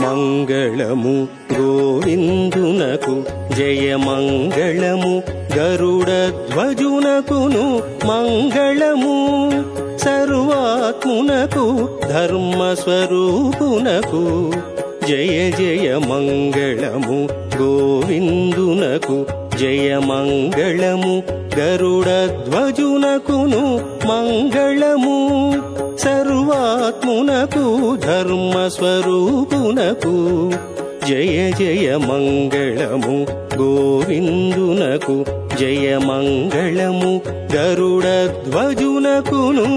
మంగళము గోవిందునకు జయ మంగళము గరుడ ధ్వజునకును మంగళము సర్వాత్మునకు ధర్మ స్వరూపునకు జయ జయ మంగళము గోవిందునకు జయ మంగళము గరుడ ధ్వజునకును మంగళము సర్వాత్మునకు ధర్మ స్వరూపునకు జయ జయ మంగళము గోవిందునకు జయ మంగళము గరుడ ధ్వజునకును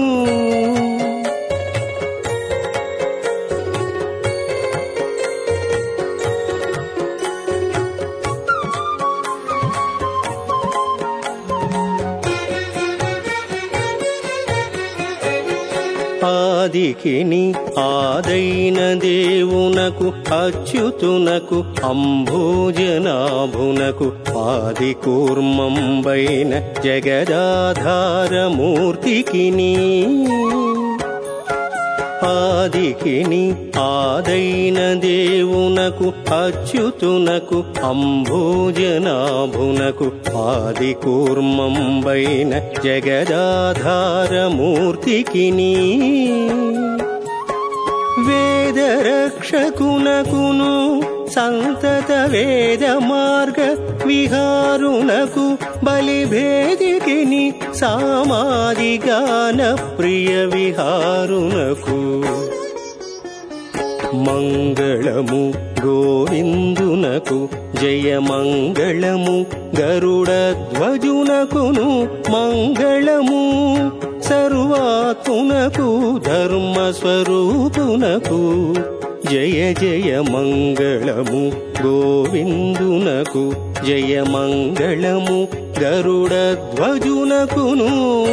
ఆదికిని ఆదైన దేవునకు అచ్యుతునకు అంభోజనాభునకు ఆది కూర్మంబైన జగదాధారమూర్తికిని ఆదికిని ఆదైన దేవునకు అచ్యుతునకు అంభోజనాభునకు ఆది కూర్మంబైన జగదాధారమూర్తికిని వేదరక్షకునకును సంతత వేద మార్గ విహారునకు బలిభేదికిని సామాదిగాన ప్రియ విహారునకు మంగళము గోవిందునకు జయ మంగళము గరుడ ధ్వజునకును మంగళము సర్వాత్మునకు ధర్మ స్వరూపునకు జయ జయ మంగళము గోవిందునకు జయ మంగళము గరుడ ధ్వజునకును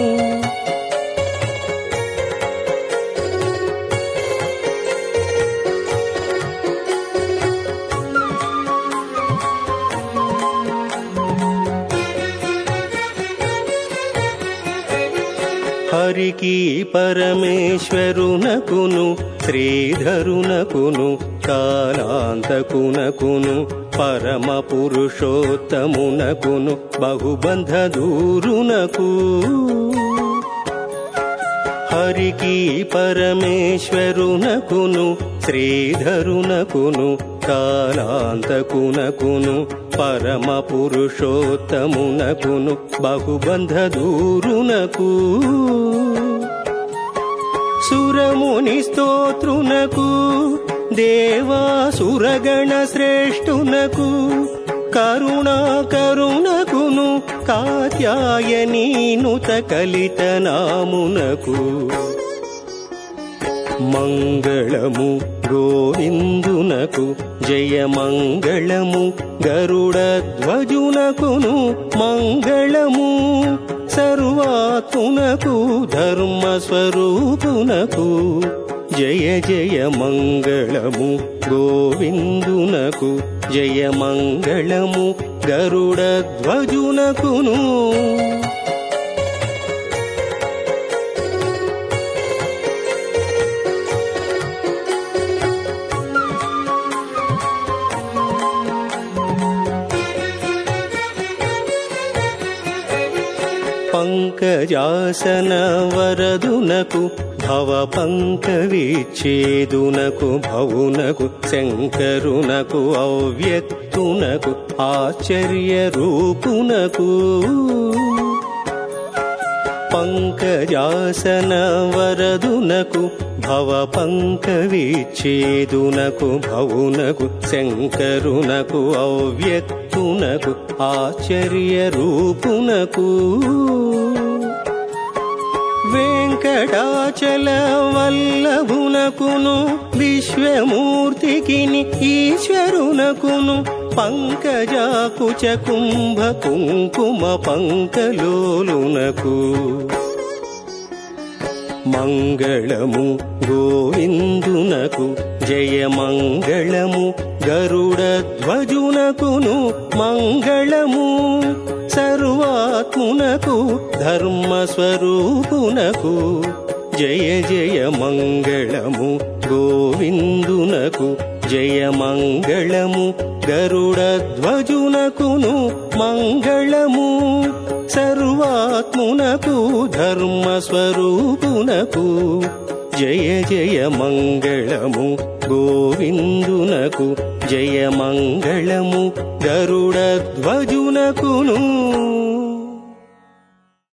హరికి పరమేశ్వరునకును శ్రీధరునకును కాలాంతకునకును పరమ పురుషోత్తమునకును బహుబంధ దూరునకు హరికి పరమేశ్వరునకును శ్రీధరునకును కాలాంతకునకును పరమ పురుషోత్తమునకును బహుబంధ దూరునకు సురముని స్తోత్రునకు దేవాసురగణ శ్రేష్ఠునకు కరుణా కరుణకును కాత్యాయనీనుత కలిత నామునకు మంగళము గోవిందునకు జయ మంగళము గరుడ ధ్వజునకును మంగళము సర్వాత్మునకు ధర్మ స్వరూపునకు జయ జయ మంగళము గోవిందునకు జయ మంగళము గరుడ ధ్వజునకును పంకజాసన వరదునకు భవ పంకవిచ్ఛేదునకు భవునకు శంకరునకు అవ్యక్తునకు ఆశ్చర్య రూపునకు పంకజాసన వరదునకు భవ పంకవిచ్ఛేదునకు భవునకు శంకరునకు అవ్యక్తునకు ఆశ్చర్య రూపునకు వెంకటాచల వల్లభునకును విశ్వమూర్తికిని ఈశ్వరునకును పంకజాకుచ కుంభ కుంకుమ పంకలోలునకు మంగళము గోవిందునకు జయ మంగళము గరుడ ధ్వజునకును మంగళము సర్వాత్మునకు ధర్మ స్వరూపునకు జయ జయ మంగళము గోవిందునకు జయ మంగళము గరుడధ్వజునకును మంగళము సర్వాత్మునకు ధర్మ స్వరూపునకు జయ జయ మంగళము గోవిందునకు జయ మంగళము గరుడధ్వజునకును